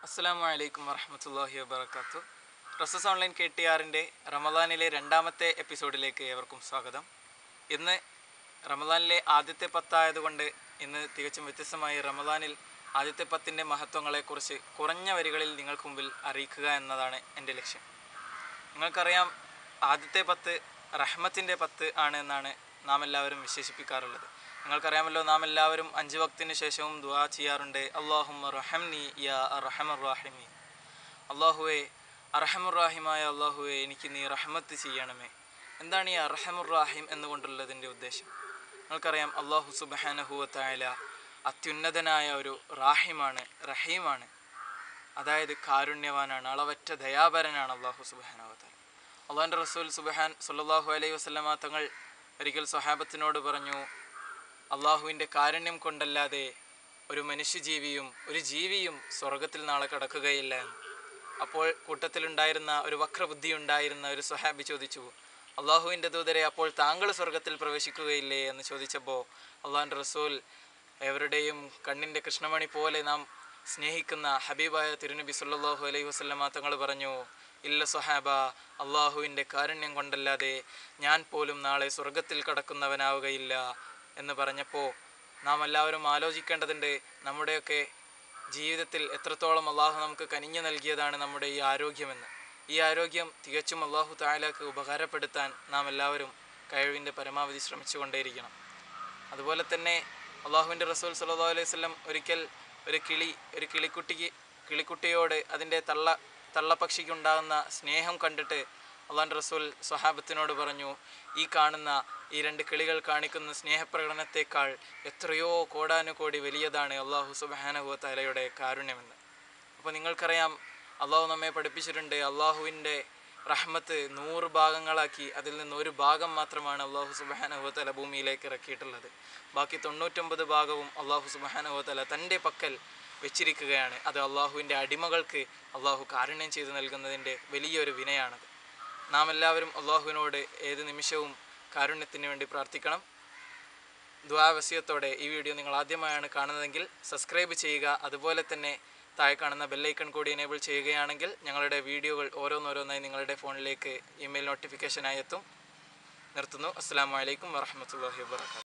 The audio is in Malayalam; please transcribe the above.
അസ്സാം വലൈക്കും വറഹമത്തല്ലാഹി വബർക്കാത്തു റസസ് ഓൺലൈൻ കെ ടി ആറിൻ്റെ റമദാനിലെ രണ്ടാമത്തെ എപ്പിസോഡിലേക്ക് ഏവർക്കും സ്വാഗതം ഇന്ന് റമദാനിലെ ആദ്യത്തെ പത്തായതുകൊണ്ട് ഇന്ന് തികച്ചും വ്യത്യസ്തമായി റമദാനിൽ ആദ്യത്തെ പത്തിൻ്റെ മഹത്വങ്ങളെക്കുറിച്ച് കുറഞ്ഞ വരികളിൽ നിങ്ങൾക്ക് മുമ്പിൽ അറിയിക്കുക എന്നതാണ് എൻ്റെ ലക്ഷ്യം നിങ്ങൾക്കറിയാം ആദ്യത്തെ പത്ത് റഹ്മത്തിൻ്റെ പത്ത് ആണ് എന്നാണ് നാം എല്ലാവരും വിശേഷിപ്പിക്കാറുള്ളത് നിങ്ങൾക്കറിയാമല്ലോ നാം എല്ലാവരും അഞ്ച് വക്തിന് ശേഷവും ദുആ ചെയ്യാറുണ്ട് അള്ളാഹുമ്മ റഹംനി യാ റഹമർ റാഹിമി അള്ളാഹുവെ അറഹമുറാഹിമായ അള്ളാഹുവെ എനിക്ക് നീ റഹ്മത്ത് ചെയ്യണമേ എന്താണ് ഈ അറഹമുറാഹിം എന്നുകൊണ്ടുള്ളതിൻ്റെ ഉദ്ദേശം നിങ്ങൾക്കറിയാം അള്ളാഹു സുബഹാനഹുവത്തായ അത്യുന്നതനായ ഒരു റാഹിമാണ് റഹീമാണ് അതായത് കാരുണ്യവാനാണ് അളവറ്റ ദയാപരനാണ് അള്ളാഹു സുബാനാവത്താൽ അള്ളാഹിൻ്റെ റസൂൽ സുബഹാൻ സുല്ലാഹു അലൈഹി വസ്ലമ തങ്ങൾ ഒരിക്കൽ സ്വഹാബത്തിനോട് പറഞ്ഞു അള്ളാഹുവിൻ്റെ കാരുണ്യം കൊണ്ടല്ലാതെ ഒരു മനുഷ്യജീവിയും ഒരു ജീവിയും സ്വർഗത്തിൽ നാളെ കടക്കുകയില്ല എന്ന് അപ്പോൾ കൂട്ടത്തിലുണ്ടായിരുന്ന ഒരു വക്രബുദ്ധി ഉണ്ടായിരുന്ന ഒരു സ്വഹാബി ചോദിച്ചു അള്ളാഹുവിൻ്റെ ദൂതരെ അപ്പോൾ താങ്കൾ സ്വർഗത്തിൽ പ്രവേശിക്കുകയില്ലേ എന്ന് ചോദിച്ചപ്പോൾ അള്ളാഹിൻ്റെ റസൂൽ എവരുടെയും കണ്ണിൻ്റെ കൃഷ്ണമണി പോലെ നാം സ്നേഹിക്കുന്ന ഹബീബായ തിരുനബി സല്ലല്ലാഹു അലൈഹി വസല്ലമ തങ്ങൾ പറഞ്ഞു ഇല്ല സ്വഹാബ അള്ളാഹുവിൻ്റെ കാരുണ്യം കൊണ്ടല്ലാതെ ഞാൻ പോലും നാളെ സ്വർഗത്തിൽ കടക്കുന്നവനാവുകയില്ല എന്ന് പറഞ്ഞപ്പോൾ നാം എല്ലാവരും ആലോചിക്കേണ്ടതുണ്ട് നമ്മുടെയൊക്കെ ജീവിതത്തിൽ എത്രത്തോളം അള്ളാഹു നമുക്ക് കനിഞ്ഞു നൽകിയതാണ് നമ്മുടെ ഈ ആരോഗ്യമെന്ന് ഈ ആരോഗ്യം തികച്ചും അള്ളാഹു തായാലാക്ക് ഉപകാരപ്പെടുത്താൻ നാം എല്ലാവരും കഴിവിൻ്റെ പരമാവധി ശ്രമിച്ചുകൊണ്ടേയിരിക്കണം അതുപോലെ തന്നെ അള്ളാഹുവിൻ്റെ റസൂൽ സല്ലല്ലാഹു അലൈഹി വസല്ലം ഒരിക്കൽ ഒരു കിളി ഒരു കിളിക്കുട്ടിക്ക് കിളിക്കുട്ടിയോട് അതിൻ്റെ തള്ള തള്ളപ്പക്ഷിക്കുണ്ടാകുന്ന സ്നേഹം കണ്ടിട്ട് അള്ളാഹുൻ്റെ റസൂൽ സ്വഹാബത്തിനോട് പറഞ്ഞു ഈ കാണുന്ന ഈ രണ്ട് കിളികൾ കാണിക്കുന്ന സ്നേഹപ്രകടനത്തേക്കാൾ എത്രയോ കോടാനുകോടി വലിയതാണ് അള്ളാഹു സുബാനഹു തലയുടെ കാരുണ്യമെന്ന് അപ്പോൾ നിങ്ങൾക്കറിയാം അള്ളാഹു നമ്മെ പഠിപ്പിച്ചിട്ടുണ്ട് അള്ളാഹുവിൻ്റെ റഹ്മത്ത് നൂറ് ഭാഗങ്ങളാക്കി അതിൽ നിന്ന് ഒരു ഭാഗം മാത്രമാണ് അള്ളാഹു സുബാനഹുത്തല ഭൂമിയിലേക്ക് ഇറക്കിയിട്ടുള്ളത് ബാക്കി തൊണ്ണൂറ്റൊമ്പത് ഭാഗവും അള്ളാഹു സുബാനഹുത്തല തൻ്റെ പക്കൽ വെച്ചിരിക്കുകയാണ് അത് അള്ളാഹുവിൻ്റെ അടിമകൾക്ക് അള്ളാഹു കാരുണ്യം ചെയ്തു നൽകുന്നതിൻ്റെ വലിയൊരു വിനയാണത് നാം എല്ലാവരും അള്ളാഹുവിനോട് ഏത് നിമിഷവും കാരുണ്യത്തിന് വേണ്ടി പ്രാർത്ഥിക്കണം ദ്വാവസ്യത്തോടെ ഈ വീഡിയോ നിങ്ങൾ ആദ്യമായാണ് കാണുന്നതെങ്കിൽ സബ്സ്ക്രൈബ് ചെയ്യുക അതുപോലെ തന്നെ താഴെ കാണുന്ന ബെല്ലൈക്കൺ കൂടി എനേബിൾ ചെയ്യുകയാണെങ്കിൽ ഞങ്ങളുടെ വീഡിയോകൾ ഓരോന്നോരോന്നായി നിങ്ങളുടെ ഫോണിലേക്ക് ഇമെയിൽ നോട്ടിഫിക്കേഷനായി എത്തും നിർത്തുന്നു അസ്സാം വലൈക്കും വാഹമത്തല്ലാഹി വാബർക്കാത്തു